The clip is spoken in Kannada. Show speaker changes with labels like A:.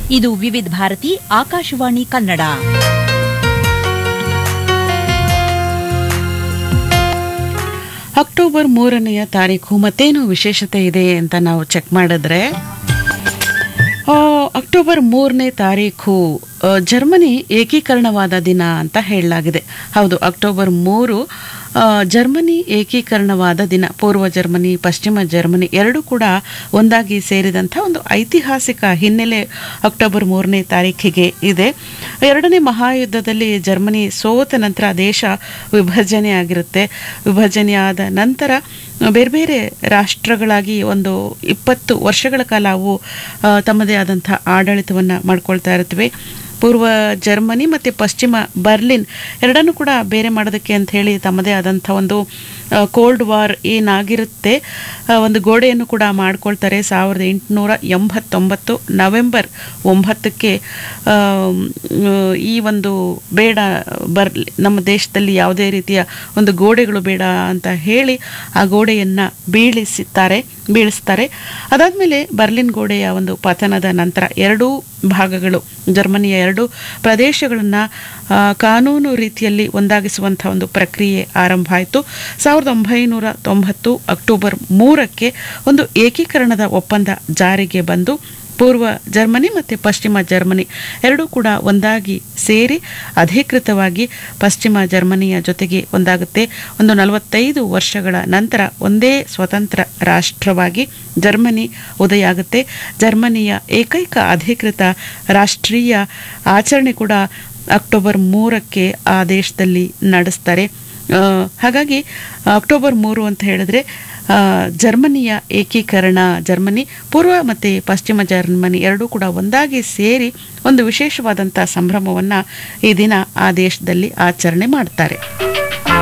A: ಇದು ವಿವಿಧ ಭಾರತಿ ಆಕಾಶವಾಣಿ ಕನ್ನಡ
B: ಅಕ್ಟೋಬರ್ ಮೂರನೆಯ ತಾರೀಕು ಮತ್ತೇನು ವಿಶೇಷತೆ ಇದೆ ಅಂತ ನಾವು ಚೆಕ್ ಮಾಡಿದ್ರೆ ಆ, ಅಕ್ಟೋಬರ್ ಮೂರನೇ ತಾರೀಕು ಆ, ಜರ್ಮನಿ ಏಕೀಕರಣವಾದ ದಿನ ಅಂತ ಹೇಳಲಾಗಿದೆ ಹೌದು ಅಕ್ಟೋಬರ್ ಮೂರು ಆ, ಜರ್ಮನಿ ಏಕೀಕರಣವಾದ ದಿನ ಪೂರ್ವ ಜರ್ಮನಿ ಪಶ್ಚಿಮ ಜರ್ಮನಿ ಎರಡೂ ಕೂಡ ಒಂದಾಗಿ ಸೇರಿದಂಥ ಒಂದು ಐತಿಹಾಸಿಕ ಹಿನ್ನೆಲೆ ಅಕ್ಟೋಬರ್ ಮೂರನೇ ತಾರೀಖಿಗೆ ಇದೆ ಎರಡನೇ ಮಹಾಯುದ್ಧದಲ್ಲಿ ಜರ್ಮನಿ ಸೋತ ನಂತರ ದೇಶ ವಿಭಜನೆ ಆಗಿರುತ್ತೆ ವಿಭಜನೆಯಾದ ನಂತರ ಬೇರೆ ಬೇರೆ ರಾಷ್ಟ್ರಗಳಾಗಿ ಒಂದು ಇಪ್ಪತ್ತು ವರ್ಷಗಳ ಕಾಲ ಅವು ಆ, ತಮ್ಮದೇ ಆದಂಥ ಆಡಳಿತವನ್ನು ಮಾಡ್ಕೊಳ್ತಾ ಇರ್ತವೆ ಪೂರ್ವ ಜರ್ಮನಿ ಮತ್ತು ಪಶ್ಚಿಮ ಬರ್ಲಿನ್ ಎರಡನ್ನೂ ಕೂಡ ಬೇರೆ ಮಾಡೋದಕ್ಕೆ ಅಂತ ಹೇಳಿ ತಮ್ಮದೇ ಆದಂಥ ಒಂದು ಕೋಲ್ಡ್ ವಾರ್ ಏನಾಗಿರುತ್ತೆ ಆ, ಒಂದು ಗೋಡೆಯನ್ನು ಕೂಡ ಮಾಡ್ಕೊಳ್ತಾರೆ ಸಾವಿರದ ಎಂಟುನೂರ ಎಂಬತ್ತೊಂಬತ್ತು ನವೆಂಬರ್ ಒಂಬತ್ತಕ್ಕೆ ಆಮ್, ಈ ಒಂದು ಬೇಡ ಬರ್ಲಿ ನಮ್ಮ ದೇಶದಲ್ಲಿ ಯಾವುದೇ ರೀತಿಯ ಒಂದು ಗೋಡೆಗಳು ಬೇಡ ಅಂತ ಹೇಳಿ ಆ ಗೋಡೆಯನ್ನು ಬೀಳಿಸುತ್ತಾರೆ ಬೀಳಿಸ್ತಾರೆ ಅದಾದಮೇಲೆ ಬರ್ಲಿನ್ ಗೋಡೆಯ ಒಂದು ಪತನದ ನಂತರ ಎರಡೂ ಭಾಗಗಳು ಜರ್ಮನಿಯ ಎರಡು ಪ್ರದೇಶಗಳನ್ನು ಕಾನೂನು ರೀತಿಯಲ್ಲಿ ಒಂದಾಗಿಸುವಂಥ ಒಂದು ಪ್ರಕ್ರಿಯೆ ಆರಂಭ ಆಯಿತು ಸಾವಿರದ ಒಂಬೈನೂರ ತೊಂಬತ್ತು ಅಕ್ಟೋಬರ್ ಮೂರಕ್ಕೆ ಒಂದು ಏಕೀಕರಣದ ಒಪ್ಪಂದ ಜಾರಿಗೆ ಬಂದು ಪೂರ್ವ ಜರ್ಮನಿ ಮತ್ತು ಪಶ್ಚಿಮ ಜರ್ಮನಿ ಎರಡೂ ಕೂಡ ಒಂದಾಗಿ ಸೇರಿ ಅಧಿಕೃತವಾಗಿ ಪಶ್ಚಿಮ ಜರ್ಮನಿಯ ಜೊತೆಗೆ ಒಂದಾಗುತ್ತೆ ಒಂದು ನಲವತ್ತೈದು ವರ್ಷಗಳ ನಂತರ ಒಂದೇ ಸ್ವತಂತ್ರ ರಾಷ್ಟ್ರವಾಗಿ ಜರ್ಮನಿ ಉದಯ ಆಗುತ್ತೆ ಜರ್ಮನಿಯ ಏಕೈಕ ಅಧಿಕೃತ ರಾಷ್ಟ್ರೀಯ ಆಚರಣೆ ಕೂಡ ಅಕ್ಟೋಬರ್ ಮೂರಕ್ಕೆ ಆ ದೇಶದಲ್ಲಿ ನಡೆಸ್ತಾರೆ ಆ, ಹಾಗಾಗಿ ಅಕ್ಟೋಬರ್ ಮೂರು ಅಂತ ಹೇಳಿದ್ರೆ ಆ, ಜರ್ಮನಿಯ ಏಕೀಕರಣ ಜರ್ಮನಿ ಪೂರ್ವ ಮತ್ತು ಪಶ್ಚಿಮ ಜರ್ಮನಿ ಎರಡೂ ಕೂಡ ಒಂದಾಗಿ ಸೇರಿ ಒಂದು ವಿಶೇಷವಾದಂಥ ಸಂಭ್ರಮವನ್ನು ಈ ದಿನ ಆ ದೇಶದಲ್ಲಿ ಆಚರಣೆ ಮಾಡ್ತಾರೆ